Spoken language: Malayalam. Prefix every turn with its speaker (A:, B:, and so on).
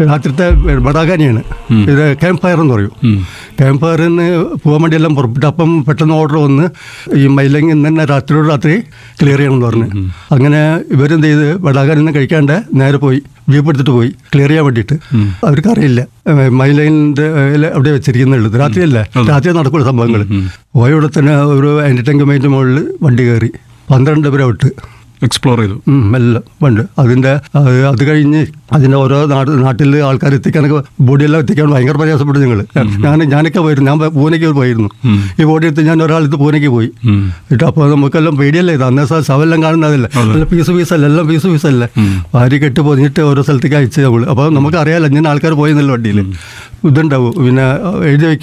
A: രാത്രിത്തെ ബടാകാനിയാണ് ഇത് ക്യാമ്പ് ഫയർ എന്ന് പറയും
B: ഉം.
A: ക്യാമ്പ് ഫയറിന് പോകാൻ വേണ്ടിയെല്ലാം പുറപ്പെട്ടു അപ്പം പെട്ടെന്ന് ഓർഡർ വന്ന് ഈ മൈലങ്ങി ഇന്ന് തന്നെ രാത്രിയോട് രാത്രി ക്ലിയർ ചെയ്യണമെന്ന് പറഞ്ഞു അങ്ങനെ ഇവരെന്ത് ചെയ്ത് ബടാകാനിൽ നിന്ന് കഴിക്കാണ്ട് നേരെ പോയി വീപ്പ് എടുത്തിട്ട് പോയി ക്ലിയർ ചെയ്യാൻ വേണ്ടിയിട്ട് അവർക്കറിയില്ല മൈലൈനിൻ്റെ അവിടെ വെച്ചിരിക്കുന്നുള്ളത് രാത്രിയല്ലേ രാത്രി നടക്കുന്ന സംഭവങ്ങൾ പോയവിടെ തന്നെ ഒരു ആൻറ്റി ടെങ്കമേൻ്റെ മുകളിൽ വണ്ടി കയറി പന്ത്രണ്ട് പേരെ വിട്ട്
B: എക്സ്പ്ലോർ ചെയ്തു
A: ഉം, എല്ലാം ഉണ്ട് അതിൻ്റെ അത് അത് കഴിഞ്ഞ് അതിൻ്റെ ഓരോ നാട് നാട്ടിൽ ആൾക്കാർ എത്തിക്കാനൊക്കെ ബോഡിയെല്ലാം എത്തിക്കാൻ ഭയങ്കര പ്രയാസപ്പെട്ടു ഞങ്ങൾ ഞാൻ ഞാനൊക്കെ പോയിരുന്നു ഞാൻ പൂനെക്ക് പോയിരുന്നു ഈ ബോഡി എടുത്ത് ഞാൻ ഒരാളെടുത്ത് പൂനെക്ക് പോയി
B: ഉം.
A: എന്നിട്ട് അപ്പോൾ നമുക്കെല്ലാം പേടിയല്ലേ ഇത് അന്നേ സാ- ശവമെല്ലാം കാണുന്നതല്ലേ എല്ലാം പീസ് പീസല്ല എല്ലാം പീസ് പീസല്ലേ ഭാര്യ കെട്ട് പൊതിഞ്ഞിട്ട് ഓരോ സ്ഥലത്തേക്ക് അയച്ചു നമ്മൾ അപ്പോൾ നമുക്ക് അറിയാമല്ലോ ഇങ്ങനെ ആൾക്കാർ പോയെന്നല്ലോ വണ്ടിയിൽ ഇതുണ്ടാവും പിന്നെ എഴുതി വയ്ക്കും